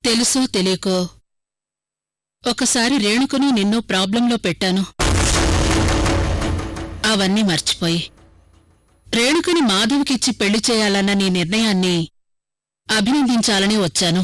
తెలుసో తెలియకో ఒకసారి రేణుకుని నిన్ను ప్రాబ్లంలో పెట్టాను అవన్నీ మర్చిపోయి రేణుకుని మాధవ్కిచ్చి పెళ్లి చేయాలన్న నీ నిర్ణయాన్ని అభినందించాలని వచ్చాను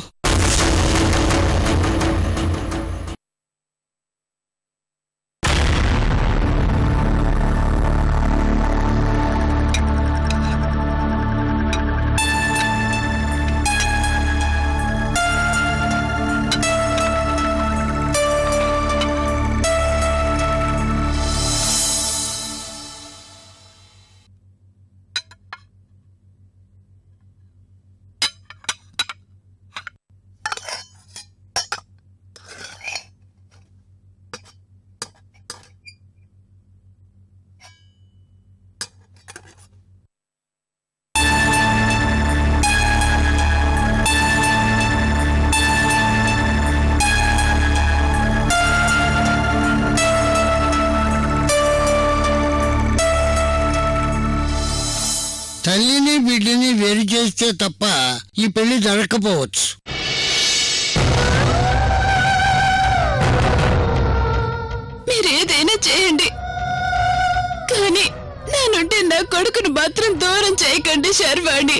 తల్లిని బిడ్డని వేరు చేస్తే తప్ప ఈ పెళ్లి జరగకపోవచ్చు మీరేదైనా చేయండి కానీ నా నుండి నా కొడుకును మాత్రం దూరం చేయకండి శర్వాణి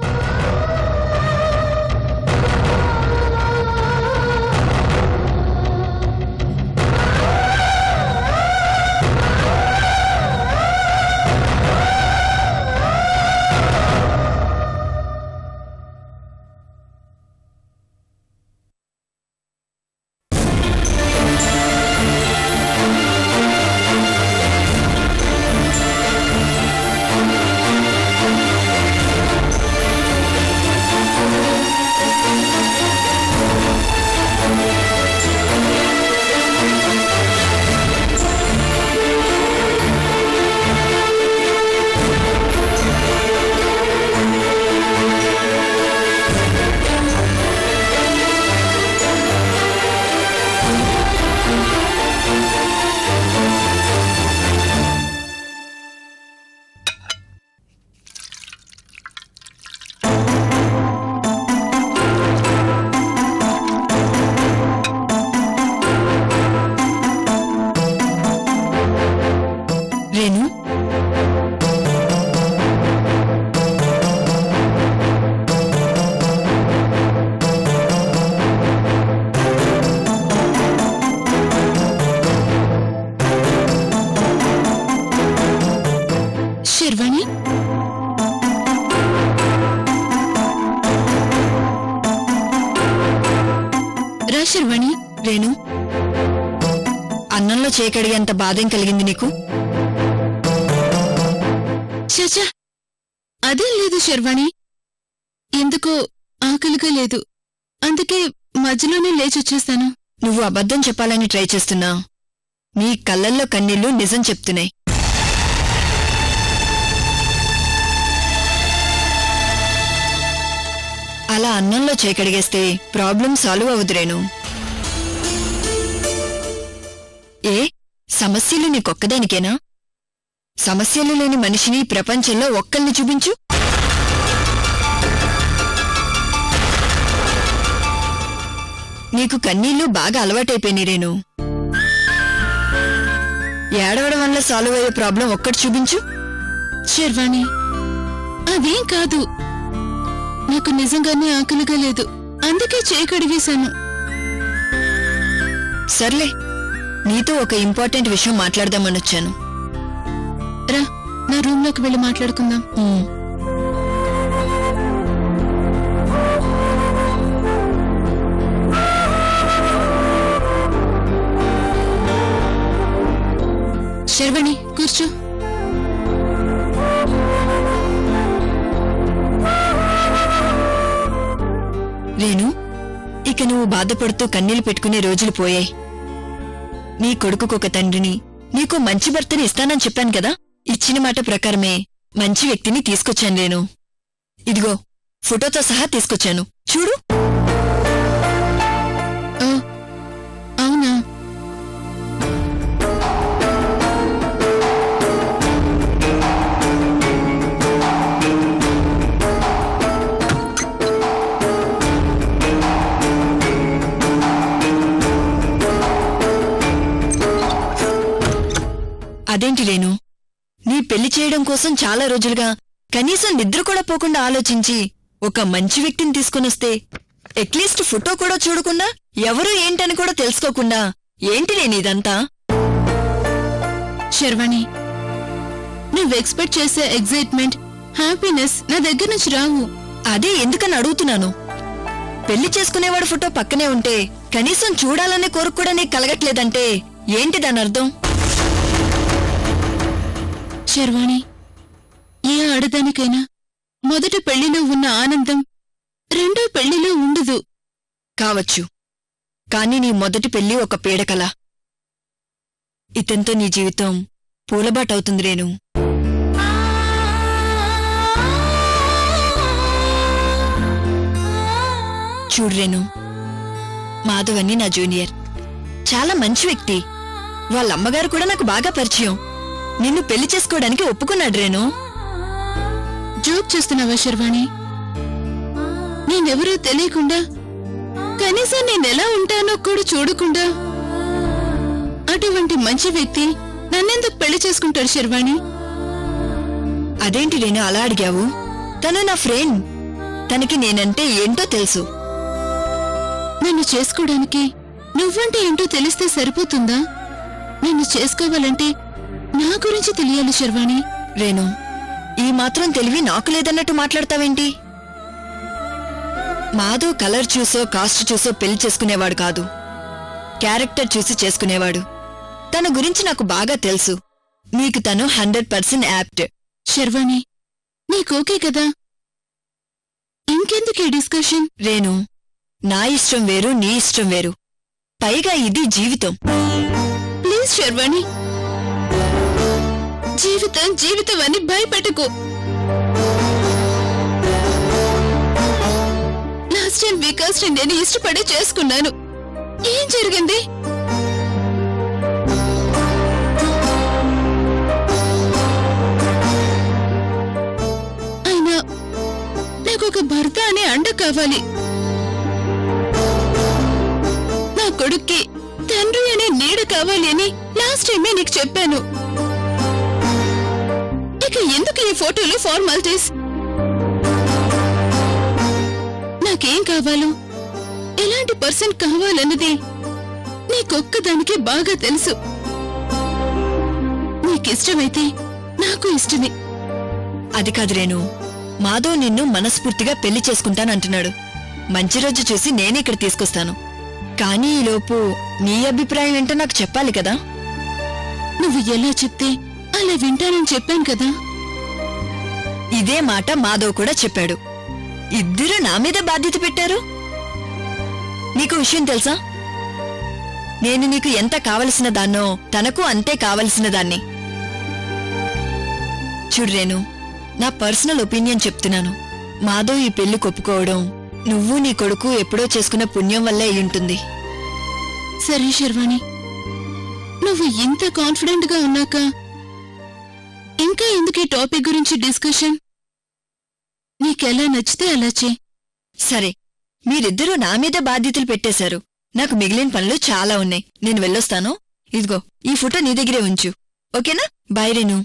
రేణు శర్వాణి రా శర్వాణి రేణు అన్నంలో చేకడిగేంత బాధేం కలిగింది నీకు చచా అదేం లేదు శర్వాణి ఎందుకో ఆకలిగా లేదు అందుకే మధ్యలోనే లేచొచ్చేస్తాను నువ్వు అబద్ధం చెప్పాలని ట్రై చేస్తున్నా నీ కళ్ళల్లో కన్నీళ్లు నిజం చెప్తున్నాయి అలా అన్నంలో చేకడిగేస్తే ప్రాబ్లం సాల్వ్ అవుదురేను ఏ సమస్యలు నీకొక్కదానికేనా సమస్యలు లేని మనిషిని ప్రపంచంలో ఒక్కల్ని చూపించు నీకు కన్నీళ్లు బాగా అలవాటైపోయినాయి రేణు ఏడవడం వల్ల సాల్వ్ అయ్యే ప్రాబ్లం ఒక్కటి చూపించు శర్వాణి అదేం కాదు నాకు నిజంగానే ఆకలిగా లేదు అందుకే చేయి కడిగేశాను సర్లే నీతో ఒక ఇంపార్టెంట్ విషయం మాట్లాడదామని వచ్చాను రా నా రూమ్లోకి వెళ్ళి మాట్లాడుకుందాం ఉమ్. శర్వాణి కూర్చో రేణు ఇక నువ్వు బాధపడుతూ కన్నీళ్లు పెట్టుకునే రోజులు పోయాయి నీ కొడుకుకొక తండ్రిని నీకు మంచి భర్తని ఇస్తానని చెప్పాను కదా ఇచ్చిన మాట ప్రకారమే మంచి వ్యక్తిని తీసుకొచ్చాను నేను ఇదిగో ఫోటోతో సహా తీసుకొచ్చాను చూడు ఓ, అవునా అదేంటి రేణు నీ పెళ్లి చేయడం కోసం చాలా రోజులుగా కనీసం నిద్ర కూడా పోకుండా ఆలోచించి ఒక మంచి వ్యక్తిని తీసుకొనొస్తే అట్లీస్ట్ ఫోటో కూడా చూడకుండా ఎవరు ఏంటని కూడా తెలుసుకోకుండా ఏంటి రేణు ఇదంతా శర్వాణి నువ్వు ఎక్స్పెక్ట్ చేసే ఎగ్జైట్మెంట్ హ్యాపీనెస్ నా దగ్గర నుంచి రావు అదే ఎందుకని అడుగుతున్నాను పెళ్లి చేసుకునేవాడు ఫోటో పక్కనే ఉంటే కనీసం చూడాలనే కోరిక కూడా నీకు కలగట్లేదంటే ఏంటి దాని అర్థం శర్వాణి ఏ ఆడదానికైనా మొదటి పెళ్లిలో ఉన్న ఆనందం రెండో పెళ్లిలో ఉండదు కావచ్చు కాని నీ మొదటి పెళ్లి ఒక పీడకల ఇతంతో నీ జీవితం పూలబాటవుతుంది రేణు చూడు రేణు మాధవన్ని నా జూనియర్ చాలా మంచి వ్యక్తి వాళ్ళ అమ్మగారు కూడా నాకు బాగా పరిచయం నిన్ను పెళ్లి చేసుకోవడానికి ఒప్పుకున్నాడు రేణు జోక్ చేస్తున్నావా శర్వాణి నేనెవరో తెలియకుండా కనీసం నేనెలా ఉంటానో కూడా చూడకుండా అటువంటి మంచి వ్యక్తి నన్నెందుకు పెళ్లి చేసుకుంటాడు శర్వాణి అదేంటి రేణు అలా అడిగావు తను నా ఫ్రెండ్ తనకి నేనంటే ఏంటో తెలుసు నన్ను చేసుకోవడానికి నువ్వంటే ఏంటో తెలిస్తే సరిపోతుందా నిన్ను చేసుకోవాలంటే నా గురించి తెలియాలి శర్వాణి రేణు ఈ మాత్రం తెలివి నాకు లేదన్నట్టు మాట్లాడతావేంటి మాధవ్ కలర్ చూసో కాస్ట్ చూసో పెళ్లి చేసుకునేవాడు కాదు క్యారెక్టర్ చూసి చేసుకునేవాడు తన గురించి నాకు బాగా తెలుసు నీకు తను హండ్రెడ్ పర్సెంట్ యాప్ట్ శర్వాణి నీకోకే కదా ఇంకెందుకు ఈ డిస్కషన్ రేణు నా ఇష్టం వేరు నీ ఇష్టం వేరు పైగా ఇది జీవితం ప్లీజ్ శర్వాణి జీవితం జీవితం అని భయపెట్టకు లాస్ట్ టైం వికాస్ ని నేను ఇష్టపడి చేసుకున్నాను ఏం జరిగింది అయినా నాకు ఒక భర్త అనే అండ కావాలి నా కొడుక్కి తండ్రి అనే నీడ కావాలి అని లాస్ట్ టైమే నీకు చెప్పాను ఇక ఎందుకు ఈ ఫోటోలు ఫార్మాలిటీస్ నాకేం కావాలో ఎలాంటి పర్సన్ కావాలన్నది నీకొక్కదానికి బాగా తెలుసు నీకిష్టమైతే నాకు ఇష్టమే అది కాదు రేణు మాధవ్ నిన్ను మనస్ఫూర్తిగా పెళ్లి చేసుకుంటానంటున్నాడు మంచి రోజు చూసి నేనే ఇక్కడ తీసుకొస్తాను కానీ ఈలోపు నీ అభిప్రాయం ఏంటో నాకు చెప్పాలి కదా నువ్వు ఎలా చెప్తే అలా వింటానని చెప్పాను కదా ఇదే మాట మాధవ్ కూడా చెప్పాడు ఇద్దరు నా మీద బాధ్యత పెట్టారు నీకు విషయం తెలుసా నేను నీకు ఎంత కావలసిన దాన్నో తనకు అంతే కావలసిన దాన్ని చూడు రేణు నా పర్సనల్ ఒపీనియన్ చెప్తున్నాను మాధవ్ ఈ పెళ్లి కొప్పుకోవడం నువ్వు నీ కొడుకు ఎప్పుడో చేసుకున్న పుణ్యం వల్లే అయ్యుంటుంది సరే శర్వాణి నువ్వు ఇంత కాన్ఫిడెంట్ గా ఉన్నాక ఇంకా ఎందుకు ఈ టాపిక్ గురించి డిస్కషన్ నీకెలా నచ్చితే అలా చే సరే మీరిద్దరూ నా మీద బాధ్యతలు పెట్టేశారు నాకు మిగిలిన పనులు చాలా ఉన్నాయి నేను వెళ్ళొస్తాను ఇదిగో ఈ ఫోటో నీ దగ్గరే ఉంచు ఓకేనా బాయ్ రేణు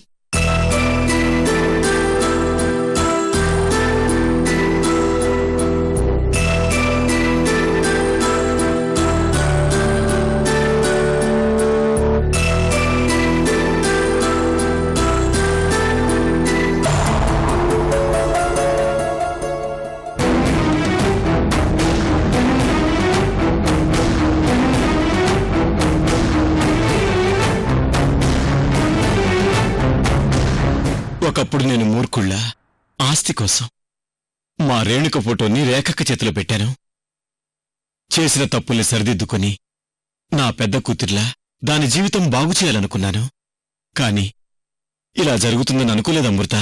ఒకప్పుడు నేను మూర్ఖుళ్ళ ఆస్తి కోసం మా రేణుక ఫోటోని రేఖక్క చేతిలో పెట్టాను చేసిన తప్పుల్ని సరిదిద్దుకొని నా పెద్ద కూతుర్లా దాని జీవితం బాగు చేయాలనుకున్నాను కాని ఇలా జరుగుతుందని అనుకోలేదు అమృత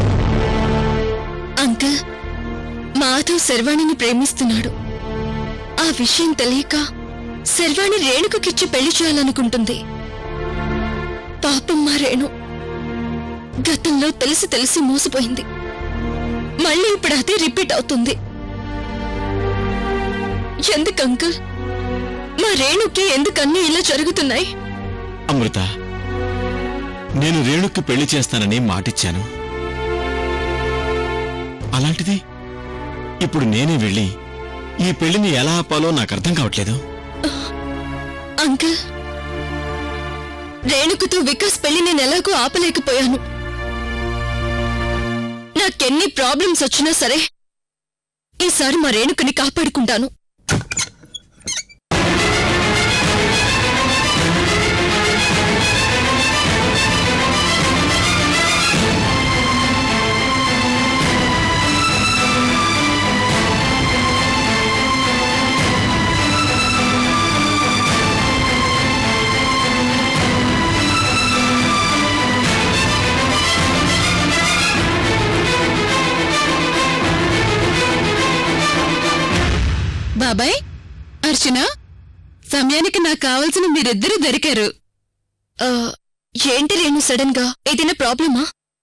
అంకుల్ మాధవ్ శర్వాణిని ప్రేమిస్తున్నాడు ఆ విషయం తెలియక శర్వాణి రేణుకకిచ్చి పెళ్లి చేయాలనుకుంటుంది పాపం మా రేణు గతంలో తెలిసి తెలిసి మోసపోయింది మళ్ళీ ఇప్పుడు అదే రిపీట్ అవుతుంది ఎందుకు అంకుల్ మా రేణుకి ఎందుకన్నీ ఇలా జరుగుతున్నాయి అమృత నేను రేణుకి పెళ్లి చేస్తానని మాటిచ్చాను అలాంటిది ఇప్పుడు నేనే వెళ్ళి ఈ పెళ్లిని ఎలా ఆపాలో నాకు అర్థం కావట్లేదు అంకుల్ రేణుకుతో వికాస్ పెళ్లి నేను ఎలాగో ఆపలేకపోయాను నాకెన్ని ప్రాబ్లమ్స్ వచ్చినా సరే ఈసారి మా రేణుకుని కాపాడుకుంటాను బాబాయ్ అర్చన సమయానికి నాకు కావలసిన మీరిద్దరూ దొరికారు ఆ, ఏంటి రేణు సడన్ గా ఏదైనా ప్రాబ్లమా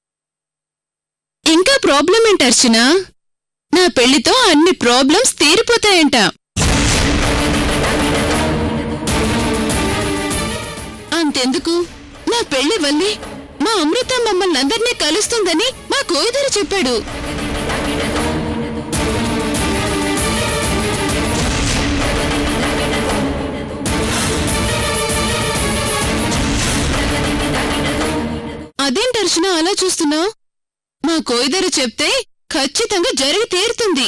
ఇంకా ప్రాబ్లం ఏంటి అర్చన నా పెళ్లితో అన్ని ప్రాబ్లమ్స్ తీరిపోతాయంట అంతెందుకు నా పెళ్లి వల్లి మా అమృత మమ్మల్ని అందరినీ కలుస్తుందని మా కోయిదరు చెప్పాడు అదేంటి అర్చన అలా చూస్తున్నావు మా కోయిదరు చెప్తే ఖచ్చితంగా జరిగి తీరుతుంది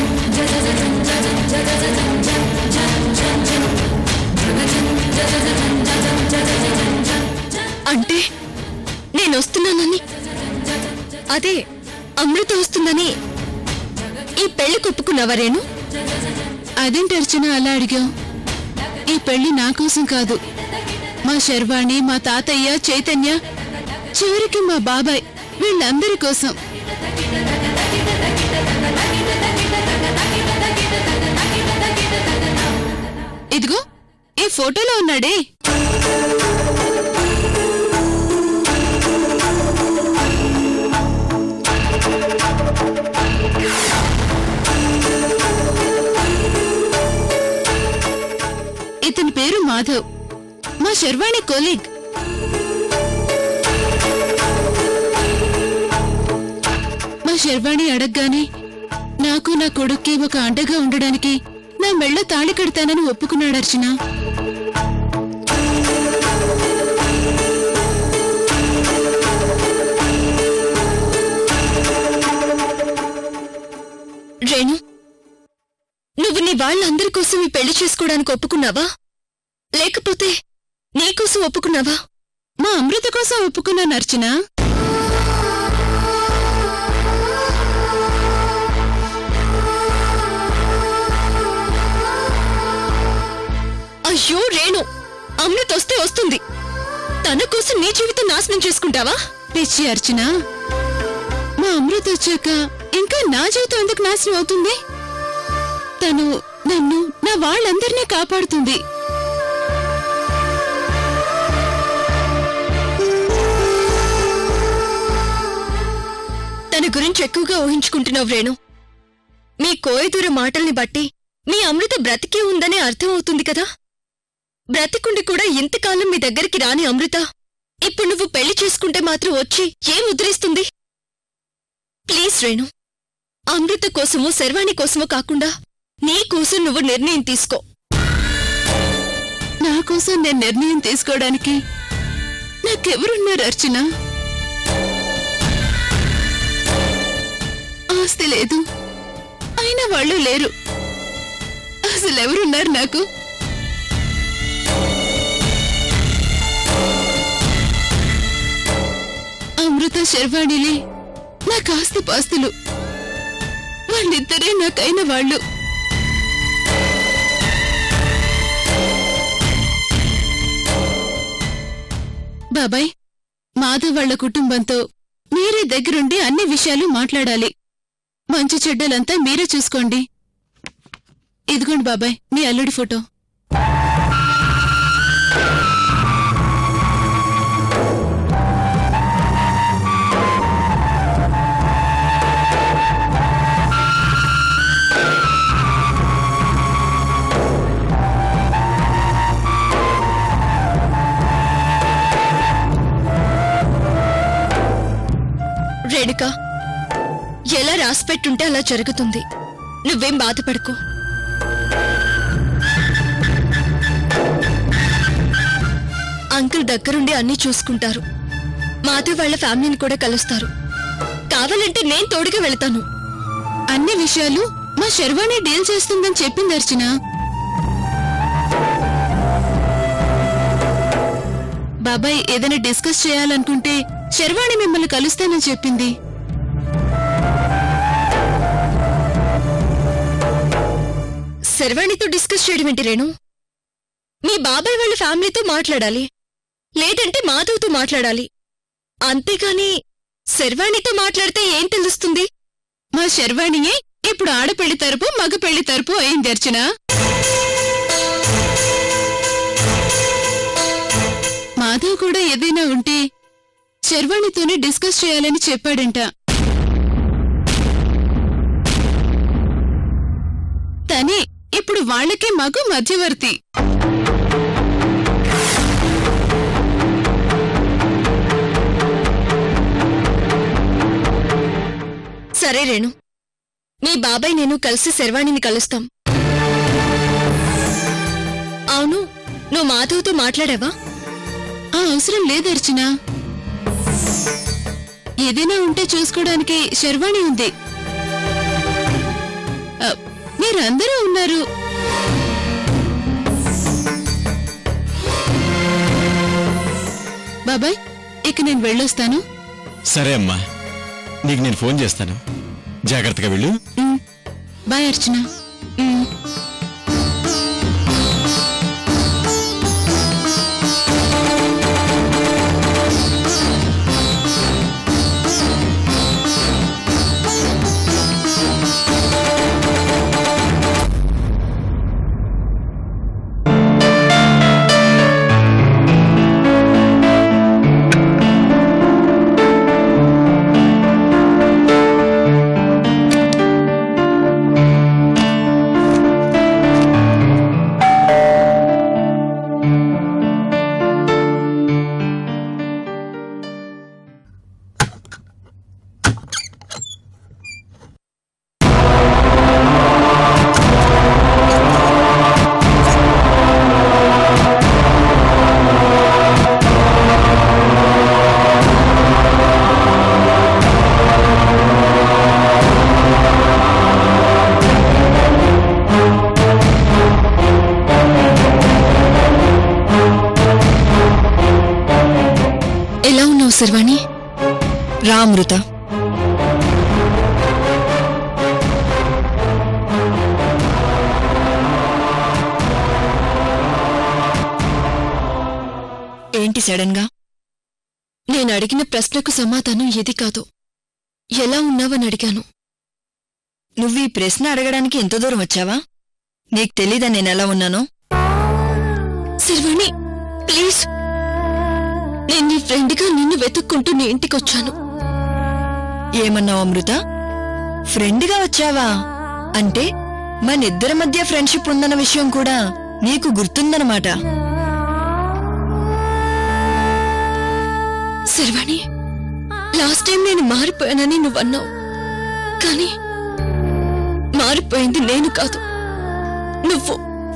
అంటే నేను వస్తున్నానని అదే అమృత వస్తుందని ఈ పెళ్లి కొప్పుకున్నావా రేణు అదేంటి అర్చన అలా అడిగావు ఈ పెళ్లి నా కోసం కాదు మా శర్వాణి మా తాతయ్య చైతన్య చివరికి మా బాబాయ్ వీళ్ళందరి కోసం ఇదిగో ఈ ఫోటోలో ఉన్నాడే ఇతని పేరు మాధవ్ మా శర్వాణి కొలీగ్ మా శర్వాణి అడగగానే నాకు నా కొడుక్కి ఒక అండగా ఉండడానికి నా మెళ్ళ తాళి కడతానని ఒప్పుకున్నాడు అర్చన రేణు నువ్వు నీ వాళ్ళందరి కోసం ఈ పెళ్లి చేసుకోవడానికి ఒప్పుకున్నావా లేకపోతే నీకోసం ఒప్పుకున్నావా మా అమృత కోసం ఒప్పుకున్నాను అర్చన అయ్యో రేణు అమృత వస్తే వస్తుంది తన కోసం నీ జీవితం నాశనం చేసుకుంటావా పిచ్చి అర్చన మా అమృత వచ్చాక ఇంకా నా జీవితం ఎందుకు నాశనం అవుతుంది తను నన్ను నా వాళ్ళందరినీ కాపాడుతుంది తన గురించి ఎక్కువగా ఊహించుకుంటున్నావు రేణు మీ కోయదూర మాటల్ని బట్టి మీ అమృత బ్రతికే ఉందనే అర్థం అవుతుంది కదా బ్రతికుండి కూడా ఇంతకాలం మీ దగ్గరికి రాని అమృత ఇప్పుడు నువ్వు పెళ్లి చేసుకుంటే మాత్రం వచ్చి ఏం ఉద్ధరిస్తుంది ప్లీజ్ రేణు అమృత కోసమో శర్వాణి కోసమో కాకుండా నీ కోసం నువ్వు నిర్ణయం తీసుకో నా కోసం నేను నిర్ణయం తీసుకోవడానికి నాకెవరున్నారు అర్చన ఆస్తి లేదు అయినా వాళ్ళు లేరు అసలు ఎవరున్నారు నాకు అమృత శర్వాణిలే నాకు ఆస్తి పాస్తులు వాళ్ళిద్దరే నాకైన వాళ్ళు బాబాయ్ మాధవ్ వాళ్ళ కుటుంబంతో మీరే దగ్గరుండి అన్ని విషయాలు మాట్లాడాలి మంచి చెడ్డలంతా మీరే చూసుకోండి ఇదిగోండి బాబాయ్ మీ అల్లుడి ఫోటో అక్క ఎలా రాసిపెట్టుంటే అలా జరుగుతుంది నువ్వేం బాధపడకు అంకుల్ దగ్గరుండి అన్నీ చూసుకుంటారు మాధవ్ వాళ్ళ ఫ్యామిలీని కూడా కలుస్తారు కావాలంటే నేను తోడుగా వెళ్తాను అన్ని విషయాలు మా శర్వాణి డీల్ చేస్తుందని చెప్పింది అర్చన బాబాయ్ ఏదైనా డిస్కస్ చేయాలనుకుంటే శర్వాణి మిమ్మల్ని కలుస్తానని చెప్పింది శర్వాణితో డిస్కస్ చేయడం ఏంటి రేణు మీ బాబాయ్ వాళ్ళ ఫ్యామిలీతో మాట్లాడాలి లేదంటే మాధవ్తో మాట్లాడాలి అంతేగాని శర్వాణితో మాట్లాడితే ఏం తెలుస్తుంది మా శర్వాణియే ఇప్పుడు ఆడపెళ్లి తరపు మగ పెళ్లి తరపు అయింది అర్చన మాధవ్ కూడా ఏదైనా ఉంటే శర్వాణితోనే డిస్కస్ చేయాలని చెప్పాడంట తనే ఇప్పుడు వాళ్ళకే మగు మధ్యవర్తి సరే రేణు మీ బాబాయ్ నేను కలిసి శర్వాణిని కలుస్తాం అవును నువ్వు మాధవ్తో మాట్లాడావా ఆ అవసరం లేదు అర్చన ఏదైనా ఉంటే చూసుకోవడానికి శర్వాణి ఉంది ఆ, మీరందరూ ఉన్నారు బాబాయ్ ఇక నేను వెళ్ళొస్తాను సరే అమ్మా నీకు నేను ఫోన్ చేస్తాను జాగ్రత్తగా వెళ్ళు ఉమ్, బాయ్ అర్చన ఉమ్. ఎలా ఉన్నావు శర్వాణి రా అమృత ఏంటి సడన్ గా నేను అడిగిన ప్రశ్నకు సమాధానం ఇది కాదు ఎలా ఉన్నావని అడిగాను నువ్వు ఈ ప్రశ్న అడగడానికి ఎంత దూరం వచ్చావా నీకు తెలీదా నేను ఎలా ఉన్నానో శర్వాణి ప్లీజ్ నేను నీ ఫ్రెండ్గా నిన్ను వెతుక్కుంటూ నీ ఇంటికొచ్చాను ఏమన్నావు అమృత ఫ్రెండ్గా వచ్చావా అంటే మనిద్దరి మధ్య ఫ్రెండ్షిప్ ఉందన్న విషయం కూడా నీకు గుర్తుందన్నమాట శర్వాణి లాస్ట్ టైం నేను మారిపోయానని నువ్వన్నావు కానీ మారిపోయింది నేను కాదు నువ్వు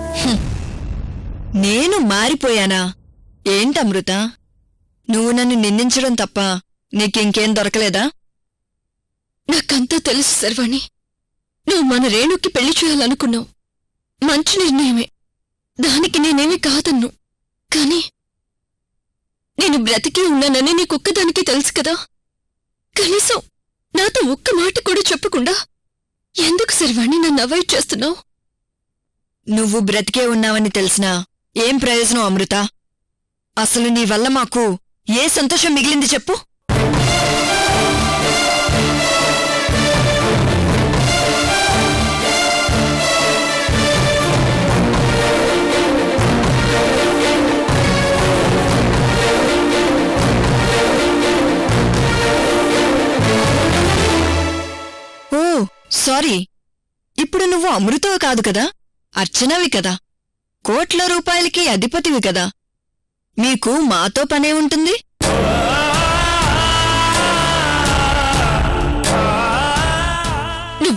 నేను మారిపోయానా ఏంటమృత నువ్వు నన్ను నిందించడం తప్ప నీకింకేం దొరకలేదా నాకంతా తెలుసు శర్వాణి నువ్వు మన రేణుకి పెళ్లి చేయాలనుకున్నావు మంచి నిర్ణయమే దానికి నేనేమీ కాదన్ను కాని నేను బ్రతికి ఉన్నానని నీకొక్కదానికి తెలుసు కదా కనీసం నాతో ఒక్క మాట కూడా చెప్పకుండా ఎందుకు శర్వాణి నన్ను అవాయిడ్ చేస్తున్నావు నువ్వు బ్రతికే ఉన్నావని తెలిసినా ఏం ప్రయోజనం అమృత అసలు నీ వల్ల మాకు ఏ సంతోషం మిగిలింది చెప్పు ఓ సారీ ఇప్పుడు నువ్వు అమృతవి కాదు కదా అర్చనవి కదా కోట్ల రూపాయలకి అధిపతివి కదా మీకు మాతో పనే ఉంటుంది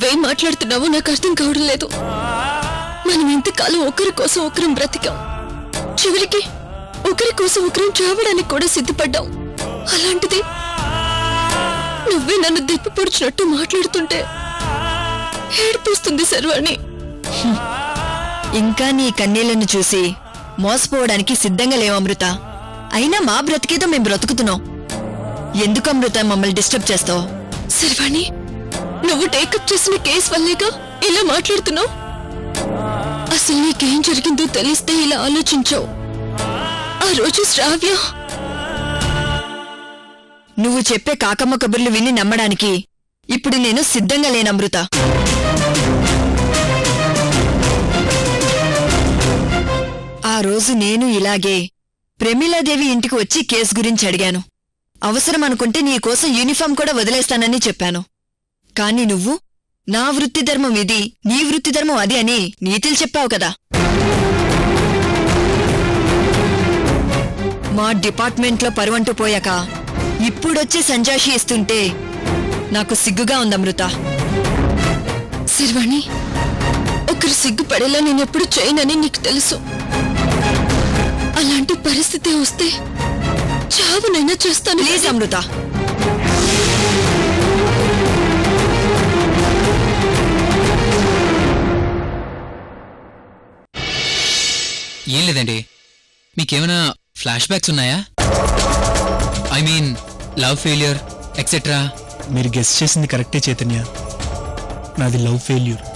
నువ్వేం మాట్లాడుతున్నావో నాకు అర్థం కావడం లేదు మనం ఇంతకాలం ఒకరి కోసం ఒకరం బ్రతికాం చివరికి ఒకరి కోసం ఒకరం చావడానికి కూడా సిద్ధపడ్డాం అలాంటిది నువ్వే నన్ను దెప్పి పొడిచినట్టు మాట్లాడుతుంటే ఏడిపిస్తుంది సర్వాణి ఇంకా నీ కన్నీళ్లను చూసి మోసపోవడానికి సిద్ధంగా లేవు అమృత అయినా మా బ్రతికేదో మేం బ్రతుకుతున్నాం ఎందుకు అమృత మమ్మల్ని డిస్టర్బ్ చేస్తావు శర్వాణి నువ్వు టేకప్ చేసిన కేసు వల్లేగా ఇలా మాట్లాడుతున్నావు అసలు నీకేం జరిగిందో తెలిస్తే ఇలా ఆలోచించావు ఆ రోజు శ్రావ్య నువ్వు చెప్పే కాకమ్మ కబుర్లు విని నమ్మడానికి ఇప్పుడు నేను సిద్ధంగా లేను అమృత ఆ రోజు నేను ఇలాగే ప్రమీలాదేవి ఇంటికి వచ్చి కేసు గురించి అడిగాను అవసరం అనుకుంటే నీ కోసం యూనిఫామ్ కూడా వదిలేస్తానని చెప్పాను కాని నువ్వు నా వృత్తి ధర్మం ఇది నీ వృత్తి ధర్మం అది అని నీతులు చెప్పావు కదా మా డిపార్ట్మెంట్లో పరువంటూ పోయాక ఇప్పుడొచ్చి సంజాషి ఇస్తుంటే నాకు సిగ్గుగా ఉందమృత శర్వాణి ఒకరు సిగ్గుపడేలా నేనెప్పుడు చేయనని నీకు తెలుసు అలాంటి పరిస్థితి వస్తే చావునైనా చేస్తాను ప్లీజ్ అమృత ఏం లేదండి మీకేమైనా ఫ్లాష్ బ్యాక్స్ ఉన్నాయా I mean love failure etcetera మీరు గెస్ట్ చేసింది కరెక్టే చైతన్య నాది లవ్ ఫెయిల్యూర్